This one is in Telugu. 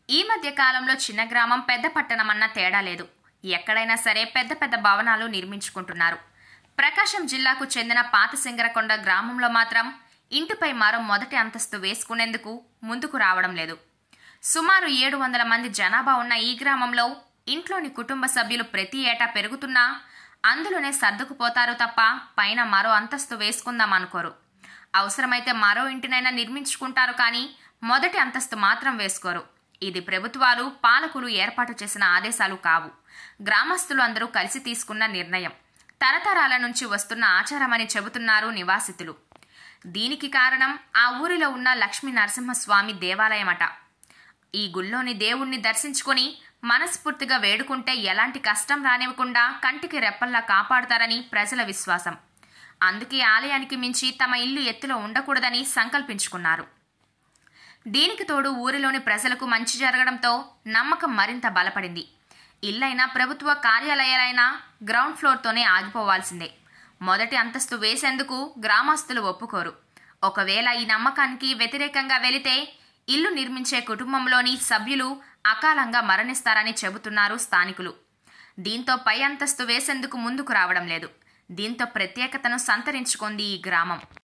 ఈ మధ్య కాలంలో చిన్న గ్రామం పెద్ద పట్టణం అన్న తేడా లేదు ఎక్కడైనా సరే పెద్ద పెద్ద భవనాలు నిర్మించుకుంటున్నారు ప్రకాశం జిల్లాకు చెందిన పాతసింగరకొండ గ్రామంలో మాత్రం ఇంటిపై మరో మొదటి అంతస్తు వేసుకునేందుకు ముందుకు రావడం లేదు సుమారు ఏడు వందల మంది జనాభా ఉన్న ఈ గ్రామంలో ఇంట్లోని కుటుంబ సభ్యులు ప్రతి ఏటా పెరుగుతున్నా అందులోనే సర్దుకుపోతారు తప్ప పైన మరో అంతస్తు వేసుకుందాం అనుకోరు అవసరమైతే మరో ఇంటినైనా నిర్మించుకుంటారు కానీ మొదటి అంతస్తు మాత్రం వేసుకోరు ఇది ప్రభుత్వాలు పాలకులు ఏర్పాటు చేసిన ఆదేశాలు కావు గ్రామస్తులు అందరూ కలిసి తీసుకున్న నిర్ణయం తరతరాల నుంచి వస్తున్న ఆచారమని చెబుతున్నారు నివాసితులు దీనికి కారణం ఆ ఊరిలో ఉన్న లక్ష్మీ నరసింహస్వామి దేవాలయమట ఈ గుళ్ళోని దేవుణ్ణి దర్శించుకొని మనస్ఫూర్తిగా వేడుకుంటే ఎలాంటి కష్టం రానివ్వకుండా కంటికి రెప్పల్లా కాపాడుతారని ప్రజల విశ్వాసం అందుకే ఆలయానికి మించి తమ ఇల్లు ఎత్తులో ఉండకూడదని సంకల్పించుకున్నారు దీనికి తోడు ఊరిలోని ప్రజలకు మంచి జరగడంతో నమ్మకం మరింత బలపడింది ఇల్లైనా ప్రభుత్వ కార్యాలయాలైనా గ్రౌండ్ ఫ్లోర్తోనే ఆగిపోవాల్సిందే మొదటి అంతస్తు వేసేందుకు గ్రామస్తులు ఒప్పుకోరు ఒకవేళ ఈ నమ్మకానికి వ్యతిరేకంగా వెళితే ఇల్లు నిర్మించే కుటుంబంలోని సభ్యులు అకాలంగా మరణిస్తారని చెబుతున్నారు స్థానికులు దీంతో పై అంతస్తు వేసేందుకు ముందుకు రావడం లేదు దీంతో ప్రత్యేకతను సంతరించుకుంది ఈ గ్రామం